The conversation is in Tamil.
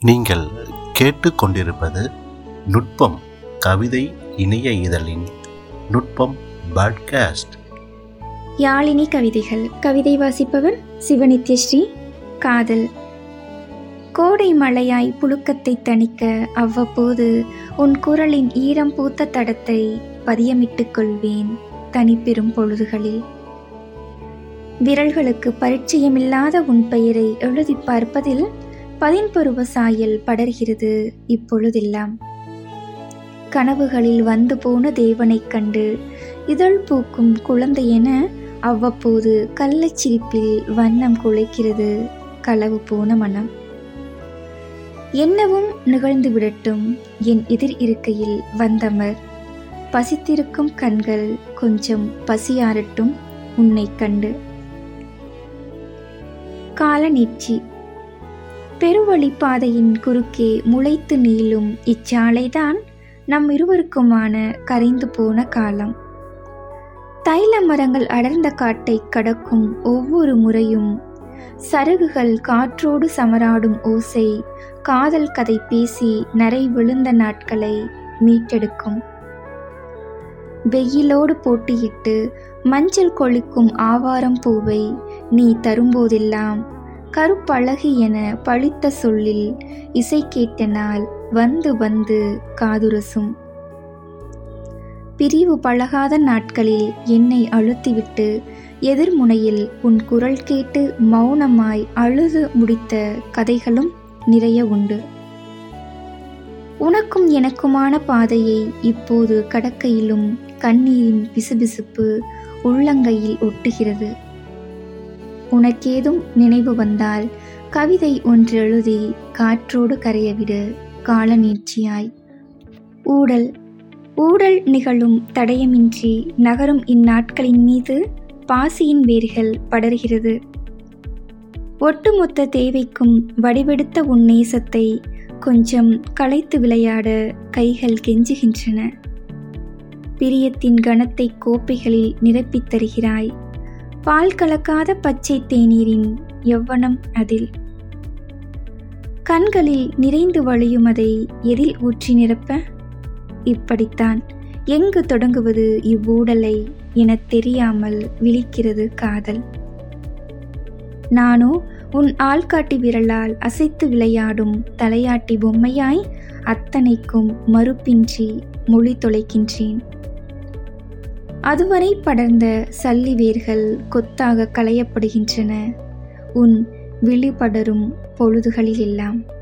நீங்கள் கேட்டுக்கொண்டிருப்பது நுட்பம் கவிதை இணைய இதழின் நுட்பம் பாட்காஸ்ட் யாழினி கவிதைகள் கவிதை வாசிப்பவர் சிவநித்யஸ்ரீ காதல் கோடை மழையாய் புழுக்கத்தை தணிக்க அவ்வப்போது உன் குரலின் ஈரம் பூத்த தடத்தை பதியமிட்டுக் கொள்வேன் தனிப்பெரும் பொழுதுகளில் விரல்களுக்கு பரிச்சயமில்லாத உன் பெயரை எழுதி பார்ப்பதில் பதின்பருவ சாயல் படர்கிறது இப்பொழுதெல்லாம் கனவுகளில் வந்து போன தேவனைக் கண்டு இதழ் பூக்கும் குழந்தையென அவ்வப்போது கள்ளச் சிரிப்பில் வண்ணம் குலைக்கிறது களவு போன மனம் என்னவும் நிகழ்ந்து விடட்டும் என் எதிர் இருக்கையில் வந்தமர் பசித்திருக்கும் கண்கள் கொஞ்சம் பசியாரட்டும் உன்னை கண்டு காலநீட்சி பெருவழி பாதையின் குறுக்கே முளைத்து நீளும் இச்சாலைதான் நம் இருவருக்குமான கரைந்து போன காலம் தைல மரங்கள் அடர்ந்த காட்டை கடக்கும் ஒவ்வொரு முறையும் சருகுகள் காற்றோடு சமராடும் ஓசை காதல் கதை பேசி நரை விழுந்த நாட்களை மீட்டெடுக்கும் வெயிலோடு போட்டியிட்டு மஞ்சள் கொளிக்கும் ஆவாரம் பூவை நீ தரும்போதெல்லாம் கருப்பழகி என பழித்த சொல்லில் இசை கேட்ட நாள் வந்து வந்து காதுரசும் பிரிவு பழகாத நாட்களில் என்னை அழுத்திவிட்டு எதிர்முனையில் உன் குரல் கேட்டு மௌனமாய் அழுது முடித்த கதைகளும் நிறைய உண்டு உனக்கும் எனக்குமான பாதையை இப்போது கடக்கையிலும் கண்ணீரின் பிசுபிசுப்பு உள்ளங்கையில் ஒட்டுகிறது உனக்கேதும் நினைவு வந்தால் கவிதை ஒன்று எழுதி காற்றோடு கரையவிடு கால நீட்சியாய் ஊடல் ஊடல் நிகழும் தடயமின்றி நகரும் இந்நாட்களின் மீது பாசியின் வேர்கள் படர்கிறது ஒட்டுமொத்த தேவைக்கும் வடிவெடுத்த உன் நேசத்தை கொஞ்சம் களைத்து விளையாட கைகள் கெஞ்சுகின்றன பிரியத்தின் கணத்தை கோப்பைகளில் நிரப்பித் தருகிறாய் பால் கலக்காத பச்சை தேநீரின் எவ்வனம் அதில் கண்களில் நிறைந்து வழியும் அதை எதில் ஊற்றி நிரப்ப இப்படித்தான் எங்கு தொடங்குவது இவ்வூடலை எனத் தெரியாமல் விழிக்கிறது காதல் நானோ உன் ஆள்காட்டி விரலால் அசைத்து விளையாடும் தலையாட்டி பொம்மையாய் அத்தனைக்கும் மறுப்பின்றி மொழி தொலைக்கின்றேன் அதுவரை படர்ந்த சல்லி வேர்கள் கொத்தாக களையப்படுகின்றன உன் விழிபடரும் பொழுதுகளில் எல்லாம்